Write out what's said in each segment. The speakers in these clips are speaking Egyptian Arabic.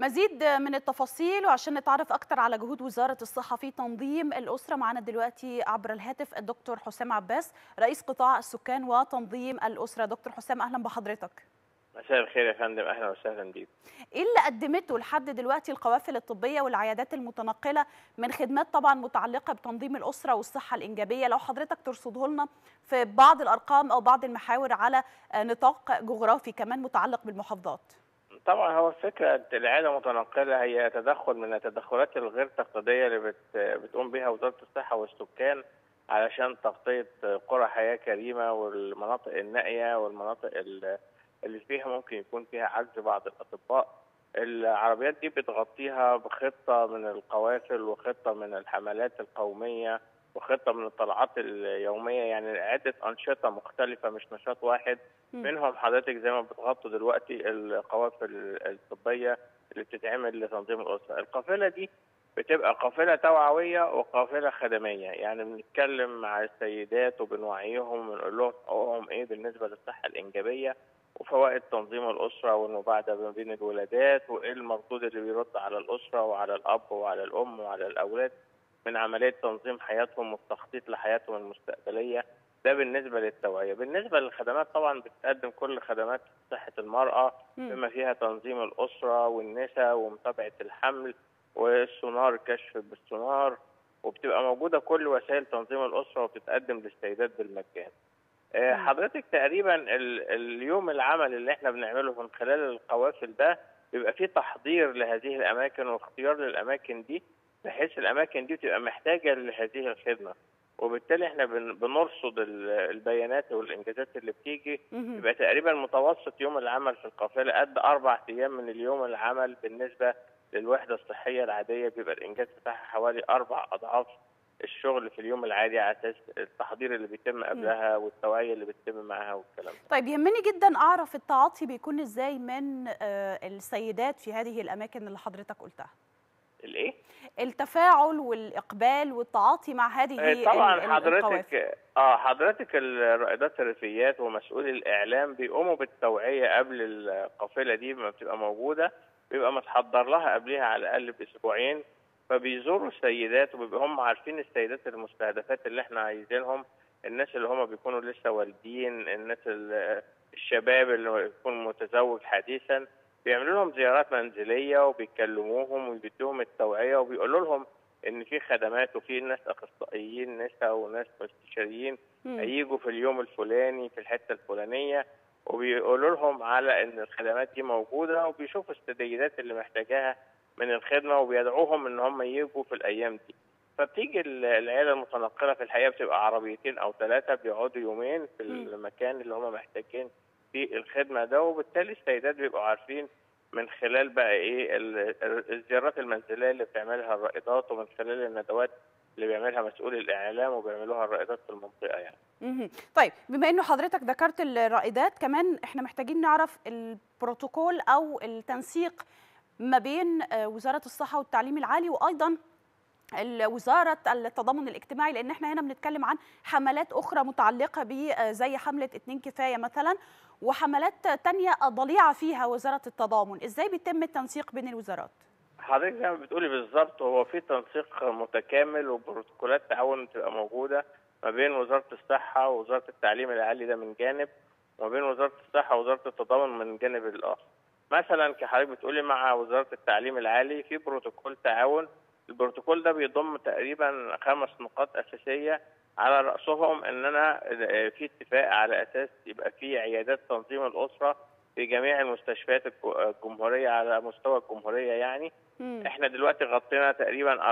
مزيد من التفاصيل وعشان نتعرف اكتر على جهود وزاره الصحه في تنظيم الاسره معنا دلوقتي عبر الهاتف الدكتور حسام عباس رئيس قطاع السكان وتنظيم الاسره دكتور حسام اهلا بحضرتك مساء الخير يا فندم اهلا وسهلا بيك ايه اللي قدمته لحد دلوقتي القوافل الطبيه والعيادات المتنقله من خدمات طبعا متعلقه بتنظيم الاسره والصحه الانجابيه لو حضرتك ترصده لنا في بعض الارقام او بعض المحاور على نطاق جغرافي كمان متعلق بالمحافظات طبعا هو الفكره العياده المتنقله هي تدخل من التدخلات الغير تقليديه اللي بت بتقوم بها وزاره الصحه والسكان علشان تغطيه قرى حياه كريمه والمناطق النائيه والمناطق اللي فيها ممكن يكون فيها عجز بعض الاطباء العربيات دي بتغطيها بخطه من القوافل وخطه من الحملات القوميه وخطه من الطلعات اليوميه يعني عده انشطه مختلفه مش نشاط واحد م. منهم حضرتك زي ما بتغطوا دلوقتي القوافل الطبيه اللي بتتعمل لتنظيم الاسره القافله دي بتبقى قافله توعويه وقافله خدميه يعني بنتكلم مع السيدات وبنوعيهم ونقول لهم حقوقهم ايه بالنسبه للصحه الانجابيه وفوائد تنظيم الاسره والمباعده ما بين الولادات وايه المردود اللي بيرد على الاسره وعلى الاب وعلى الام وعلى الاولاد من عمليه تنظيم حياتهم والتخطيط لحياتهم المستقبليه ده بالنسبه للتوعيه، بالنسبه للخدمات طبعا بتقدم كل خدمات صحه المراه بما فيها تنظيم الاسره والنساء ومتابعه الحمل والسونار كشف بالسونار وبتبقى موجوده كل وسائل تنظيم الاسره وبتتقدم للسيدات بالمجان. حضرتك تقريبا اليوم العمل اللي احنا بنعمله من خلال القوافل ده بيبقى فيه تحضير لهذه الاماكن واختيار للاماكن دي بحيث الاماكن دي بتبقى محتاجه لهذه الخدمه وبالتالي احنا بنرصد البيانات والانجازات اللي بتيجي يبقى تقريبا متوسط يوم العمل في القافله قد اربع ايام من اليوم العمل بالنسبه للوحده الصحيه العاديه بيبقى الانجاز بتاعها حوالي اربع اضعاف الشغل في اليوم العادي على اساس التحضير اللي بيتم قبلها والتوعيه اللي بتتم معاها والكلام ده. طيب يهمني جدا اعرف التعاطي بيكون ازاي من السيدات في هذه الاماكن اللي حضرتك قلتها. الايه؟ التفاعل والاقبال والتعاطي مع هذه طبعا حضرتك اه حضرتك الرائدات الريفيات ومسؤولي الاعلام بيقوموا بالتوعيه قبل القافله دي ما بتبقى موجوده بيبقى متحضر لها قبلها على الاقل باسبوعين فبيزوروا السيدات وبيبقى هم عارفين السيدات المستهدفات اللي احنا عايزينهم الناس اللي هم بيكونوا لسه والدين الناس الشباب اللي يكون متزوج حديثا بيعملوا لهم زيارات منزليه وبيكلموهم ويدوهم التوعيه وبيقولوا لهم ان في خدمات وفي ناس اخصائيين نساء وناس مستشاريين هيجوا في اليوم الفلاني في الحته الفلانيه وبيقولوا لهم على ان الخدمات دي موجوده وبيشوفوا السيدات اللي محتاجاها من الخدمه وبيدعوهم ان هم يجوا في الايام دي فبتيجي العياده المتنقله في الحقيقه بتبقى عربيتين او ثلاثه بيقعدوا يومين في المكان اللي هم محتاجين في الخدمه ده وبالتالي السيدات بيبقوا عارفين من خلال بقى ايه الزيارات المنزليه اللي بتعملها الرائدات ومن خلال الندوات اللي بيعملها مسؤول الاعلام وبيعملوها الرائدات في المنطقه يعني. طيب بما انه حضرتك ذكرت الرائدات كمان احنا محتاجين نعرف البروتوكول او التنسيق ما بين وزاره الصحه والتعليم العالي وايضا وزاره التضامن الاجتماعي لان احنا هنا بنتكلم عن حملات اخرى متعلقه ب زي حمله اتنين كفايه مثلا وحملات تانية ضليعه فيها وزاره التضامن ازاي بيتم التنسيق بين الوزارات حضرتك زي ما بتقولي بالظبط هو في تنسيق متكامل وبروتوكولات تعاون بتبقى موجوده ما بين وزاره الصحه ووزاره التعليم العالي ده من جانب وما بين وزاره الصحه ووزاره التضامن من الجانب الاخر مثلا كحضرتك بتقولي مع وزاره التعليم العالي في بروتوكول تعاون البروتوكول ده بيضم تقريبا خمس نقاط اساسيه على راسهم ان انا في اتفاق على اساس يبقى في عيادات تنظيم الاسره في جميع المستشفيات الجمهوريه على مستوى الجمهوريه يعني م. احنا دلوقتي غطينا تقريبا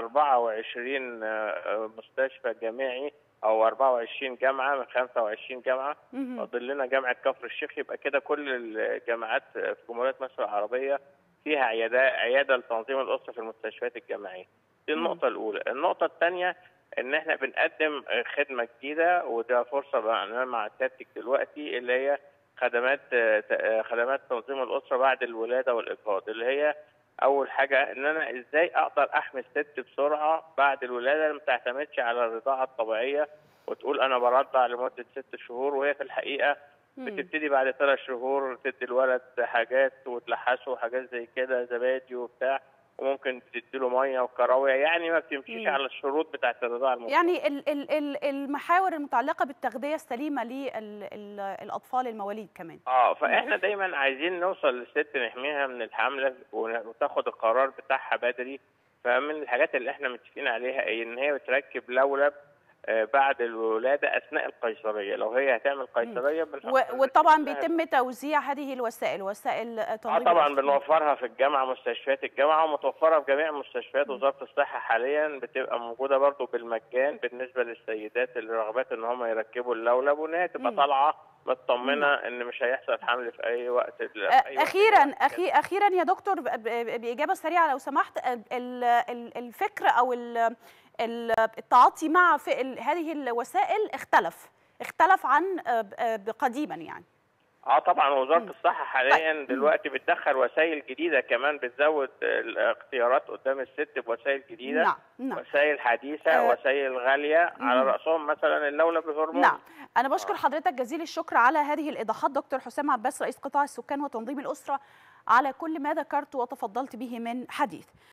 24 مستشفى جامعي او 24 جامعه من 25 جامعه فاضل لنا جامعه كفر الشيخ يبقى كده كل الجامعات في جمهوريه مصر العربيه فيها عياده عياده لتنظيم الاسره في المستشفيات الجامعيه. دي النقطه الاولى، النقطه الثانيه ان احنا بنقدم خدمه جديده وده فرصه بقى مع سيادتك دلوقتي اللي هي خدمات خدمات تنظيم الاسره بعد الولاده والاجهاض اللي هي اول حاجه ان انا ازاي اقدر احمي الست بسرعه بعد الولاده ما تعتمدش على الرضاعه الطبيعيه وتقول انا برضع لمده ست شهور وهي في الحقيقه مم. بتبتدي بعد ثلاث شهور تدي الولد حاجات وتلحسه وحاجات زي كده زبادي وبتاع وممكن تديله ميه وكراويه يعني ما بتمشيش مم. على الشروط بتاعه الرضاعه المفروض يعني ال ال ال المحاور المتعلقه بالتغذيه السليمه للاطفال المواليد كمان اه فاحنا دايما عايزين نوصل للست نحميها من الحمله ون- وتاخد القرار بتاعها بدري فمن الحاجات اللي احنا متفقين عليها إيه؟ ان هي بتركب لولب آه، بعد الولاده اثناء القيصريه لو هي هتعمل قيصريه بنحط و- لها وطبعا لها- بيتم توزيع هذه الوسائل وسائل اه تنظيم طبعا الأطفال. بنوفرها في الجامعه مستشفيات الجامعه ومتوفره في جميع مستشفيات وزاره الصحه حاليا بتبقى موجوده برضو بالمجان بالنسبه للسيدات اللي رغبات ان هم يركبوا اللولب وان هي تبقى مم. طالعه مطمنه ان مش هيحصل حمل في اي وقت في أي وقت اخيرا يعني. أخي اخيرا يا دكتور ب- ب- باجابه سريعه لو سمحت ال- ال- الفكر او ال- ال- التعاطي مع في ال- هذه الوسائل اختلف اختلف عن آه، ب- آه، قديما يعني اه طبعا وزاره مم. الصحه حاليا طيب. دلوقتي بتدخل وسائل جديده كمان بتزود الاختيارات قدام الست بوسائل جديده نعم نعم وسائل حديثه آه. وسائل غاليه على مم. راسهم مثلا اللولب الهرموني نعم انا بشكر آه. حضرتك جزيل الشكر على هذه الايضاحات دكتور حسام عباس رئيس قطاع السكان وتنظيم الاسره على كل ما ذكرت وتفضلت به من حديث